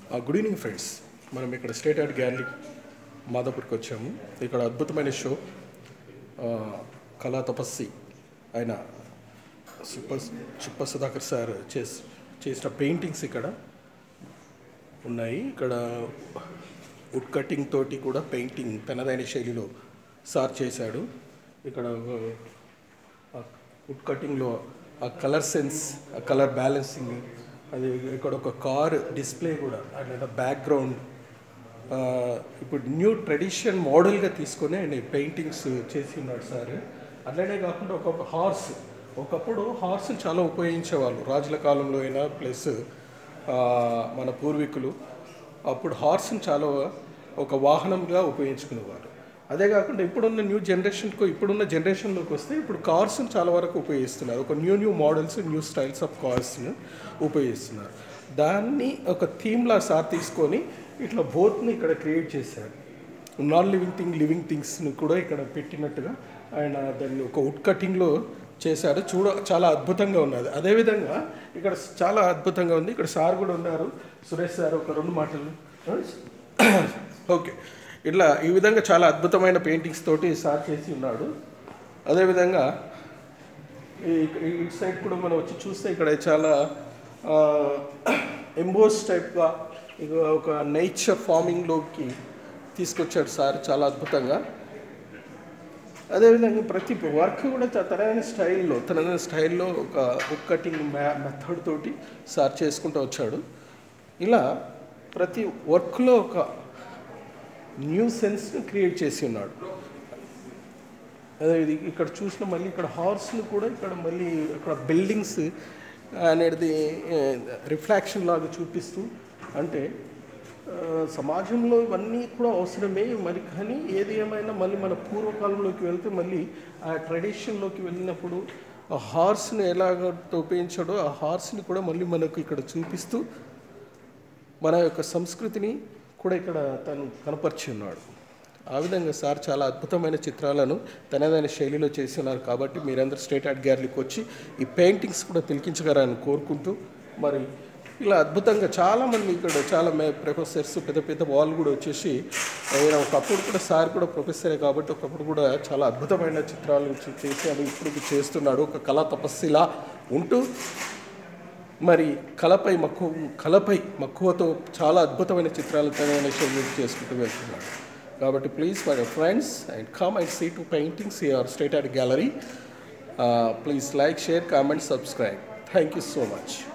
good evening friends మనం ఇక్కడ state art gallery మాదాపూర్కి వచ్చాము ఇక్కడ అద్భుతమైన షో ఆ, కళా తపస్సి ఆయన సూపర్ చిప్ప సుధాకర్ సార్ చేసి చేసిన పెయింటింగ్స్ ఇక్కడ ఉన్నాయి ఇక్కడ వుడ్ కటింగ్ తోటి కూడా పెయింటింగ్ తనదైన శైలిలో సార్ చేశాడు ఇక్కడ ఆ వుడ్ కటింగ్లో ఆ కలర్ సెన్స్ ఆ కలర్ బ్యాలెన్సింగ్ అది ఇక్కడ ఒక కార్ డిస్ప్లే కూడా అండ్ బ్యాక్గ్రౌండ్ ఇప్పుడు న్యూ ట్రెడిషన్ మోడల్గా తీసుకొని ఆయన పెయింటింగ్స్ చేసి ఉన్నాడు సార్ అట్లనే కాకుండా ఒక హార్స్ ఒకప్పుడు హార్స్ని చాలా ఉపయోగించేవాళ్ళు రాజుల కాలంలో అయినా ప్లస్ మన పూర్వీకులు అప్పుడు హార్స్ని చాలా ఒక వాహనంగా ఉపయోగించుకునేవారు అదే కాకుండా ఇప్పుడున్న న్యూ జనరేషన్కు ఇప్పుడున్న జనరేషన్లోకి వస్తే ఇప్పుడు కార్స్ని చాలా వరకు ఉపయోగిస్తున్నారు ఒక new new models new styles of కార్స్ని ఉపయోగిస్తున్నారు దాన్ని ఒక థీమ్లా సార్ తీసుకొని ఇట్లా బోత్ని ఇక్కడ క్రియేట్ చేశారు నాన్ లివింగ్ థింగ్ లివింగ్ థింగ్స్ని కూడా ఇక్కడ పెట్టినట్టుగా ఆయన దాన్ని ఒక వుడ్ కటింగ్లో చేశారు చూడ చాలా అద్భుతంగా ఉన్నది అదేవిధంగా ఇక్కడ చాలా అద్భుతంగా ఉంది ఇక్కడ సార్ కూడా ఉన్నారు సురేష్ సార్ ఒక రెండు మాటలు ఓకే ఇట్లా ఈ విధంగా చాలా అద్భుతమైన పెయింటింగ్స్ తోటి సార్ చేసి ఉన్నాడు అదేవిధంగా ఈ ఈ సైడ్ కూడా మనం వచ్చి చూస్తే ఇక్కడ చాలా ఎంబోస్ టైప్గా ఇక ఒక నేచర్ ఫార్మింగ్లోకి తీసుకొచ్చాడు సార్ చాలా అద్భుతంగా అదేవిధంగా ప్రతి వర్క్ కూడా త- తనదైన స్టైల్లో తనదైన స్టైల్లో ఒక బుక్ కటింగ్ మెథడ్ తోటి సార్ చేసుకుంటూ వచ్చాడు ఇలా ప్రతి వర్క్లో ఒక న్యూ సెన్స్ని క్రియేట్ చేసి ఉన్నాడు అదే ఇది ఇక్కడ చూసిన మళ్ళీ ఇక్కడ హార్స్ని కూడా ఇక్కడ మళ్ళీ ఇక్కడ బిల్డింగ్స్ అనేది రిఫ్లాక్షన్ లాగా చూపిస్తూ అంటే ఆ, సమాజంలో ఇవన్నీ కూడా అవసరమే మరి కానీ ఏది ఏమైనా మళ్ళీ మన పూర్వకాలంలోకి వెళ్తే మళ్ళీ ఆ ట్రెడిషన్లోకి వెళ్ళినప్పుడు ఆ హార్స్ని ఎలాగ ఉపయోగించాడో ఆ హార్స్ని కూడా మళ్ళీ మనకు ఇక్కడ చూపిస్తూ మన యొక్క సంస్కృతిని కూడా ఇక్కడ తను కనపరిచి ఉన్నాడు ఆ విధంగా సార్ చాలా అద్భుతమైన చిత్రాలను తనదైన శైలిలో చేసి ఉన్నారు కాబట్టి మీరందరూ స్టేట్ ఆర్ట్ గ్యాలరీకి వచ్చి ఈ పెయింటింగ్స్ కూడా తిలకించగలరని కోరుకుంటూ మరి ఇలా అద్భుతంగా చాలామంది ఇక్కడ చాలా మే ప్రొఫెసర్స్ పెద్ద పెద్ద వాళ్ళు కూడా వచ్చేసి ఆయన ఒకప్పుడు కూడా సార్ కూడా ప్రొఫెసరే కాబట్టి ఒకప్పుడు కూడా చాలా అద్భుతమైన చిత్రాలు చే- చేసి అవి ఇప్పుడు చేస్తున్నాడు ఒక కళా తపస్సులా ఉంటూ మరి కళపై మక్కువ కళపై మక్కువతో చాలా అద్భుతమైన చిత్రాలు తనైన శైలి చేసుకుంటూ వెళ్తున్నాడు కాబట్టి please my friends and come and see to paintings your state art gallery please like share comment subscribe thank you so much